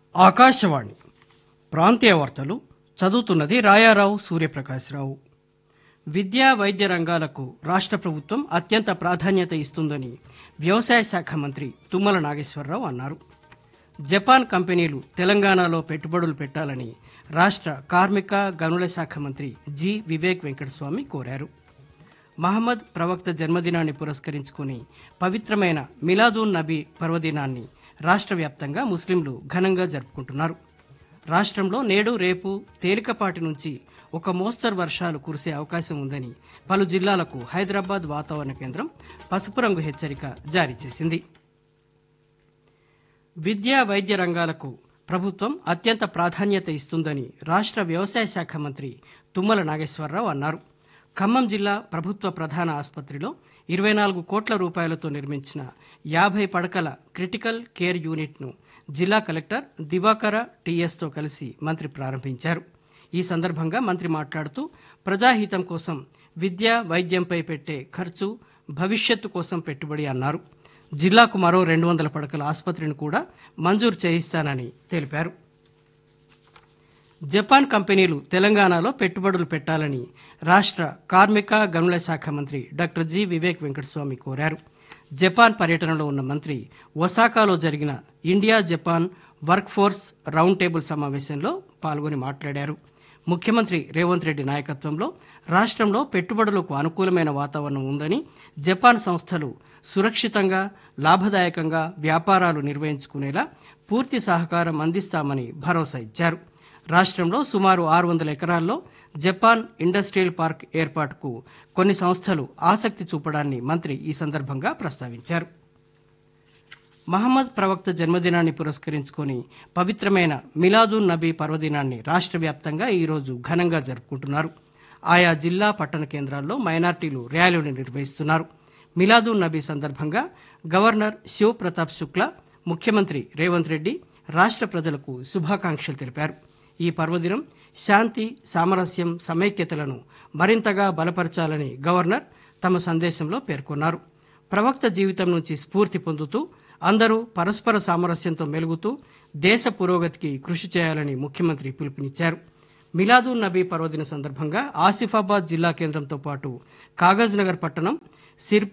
ఆకాశవాణి ప్రాంతీయ వార్తలు చదువుతున్నది రాయారావు సూర్యప్రకాశ్రావు విద్యా వైద్య రంగాలకు రాష్ట్ర ప్రభుత్వం అత్యంత ప్రాధాన్యత ఇస్తుందని వ్యవసాయ శాఖ మంత్రి తుమ్మల నాగేశ్వరరావు అన్నారు జపాన్ కంపెనీలు తెలంగాణలో పెట్టుబడులు పెట్టాలని రాష్ట్ర కార్మిక గనుల శాఖ మంత్రి జి వివేక్ వెంకటస్వామి కోరారు మహమ్మద్ ప్రవక్త జన్మదినాన్ని పురస్కరించుకుని పవిత్రమైన మిలాదూన్ నబీ పర్వదినాన్ని రాష్ట్ర వ్యాప్తంగా ముస్లింలు ఘనంగా జరుపుకుంటున్నారు రాష్ట్రంలో నేడు రేపు తేలికపాటి నుంచి ఒక మోస్తరు వర్షాలు కురిసే అవకాశం ఉందని పలు జిల్లాలకు హైదరాబాద్ వాతావరణ కేంద్రం పసుపు రంగు హెచ్చరిక జారీ చేసింది విద్యా వైద్య రంగాలకు ప్రభుత్వం అత్యంత ప్రాధాన్యత ఇస్తుందని రాష్ట్ర వ్యవసాయ శాఖ మంత్రి తుమ్మల నాగేశ్వరరావు అన్నారు ఖమ్మం జిల్లా ప్రభుత్వ ప్రధాన ఆసుపత్రిలో ఇరవై నాలుగు కోట్ల రూపాయలతో నిర్మించిన యాభై పడకల క్రిటికల్ కేర్ యూనిట్ను జిల్లా కలెక్టర్ దివాకర టీఎస్తో కలిసి మంత్రి ప్రారంభించారు ఈ సందర్భంగా మంత్రి మాట్లాడుతూ ప్రజాహితం కోసం విద్య వైద్యంపై పెట్టే ఖర్చు భవిష్యత్తు కోసం పెట్టుబడి అన్నారు జిల్లాకు మరో రెండు వందల పడకల ఆసుపత్రిని కూడా మంజూరు చేయిస్తానని తెలిపారు జపాన్ కంపెనీలు తెలంగాణలో పెట్టుబడులు పెట్టాలని రాష్ట్ర కార్మిక గనుల శాఖ మంత్రి డాక్టర్ జి వివేక్ వెంకటస్వామి కోరారు జపాన్ పర్యటనలో ఉన్న మంత్రి ఒసాకాలో జరిగిన India Japan work force round table సమావేశంలో పాల్గొని మాట్లాడారు ముఖ్యమంత్రి రేవంత్ రెడ్డి నాయకత్వంలో రాష్ట్రంలో పెట్టుబడులకు అనుకూలమైన వాతావరణం ఉందని జపాన్ సంస్థలు సురక్షితంగా లాభదాయకంగా వ్యాపారాలు నిర్వహించుకునేలా పూర్తి సహకారం అందిస్తామని భరోసా ఇచ్చారు రాష్ట్రంలో సుమారు ఆరు వందల ఎకరాల్లో జపాన్ ఇండస్ట్రియల్ పార్క్ ఏర్పాటుకు కొన్ని సంస్థలు ఆసక్తి చూపడాన్ని మంత్రి ఈ సందర్భంగా ప్రస్తావించారు మహమ్మద్ ప్రవక్త జన్మదినాన్ని పురస్కరించుకొని పవిత్రమైన మిలాదూన్ నబీ పర్వదినాన్ని రాష్ట్ర వ్యాప్తంగా ఈరోజు ఘనంగా జరుపుకుంటున్నారు ఆయా జిల్లా పట్టణ కేంద్రాల్లో మైనార్టీలు ర్యాలీలు నిర్వహిస్తున్నారు మిలాదూన్ నబీ సందర్భంగా గవర్నర్ శివ్ ప్రతాప్ శుక్లా ముఖ్యమంత్రి రేవంత్ రెడ్డి రాష్ట్ర ప్రజలకు శుభాకాంక్షలు తెలిపారు ఈ పర్వదినం శాంతి సామరస్యం సమైక్యతలను మరింతగా బలపరచాలని గవర్నర్ తమ సందేశంలో పేర్కొన్నారు ప్రవక్త జీవితం నుంచి స్ఫూర్తి పొందుతూ అందరూ పరస్పర సామరస్యంతో మెలుగుతూ దేశ పురోగతికి కృషి చేయాలని ముఖ్యమంత్రి పిలుపునిచ్చారు మిలాదూన్ నబీ పర్వదిన సందర్భంగా ఆసిఫాబాద్ జిల్లా కేంద్రంతో పాటు కాగజ్ నగర్ పట్టణం సిర్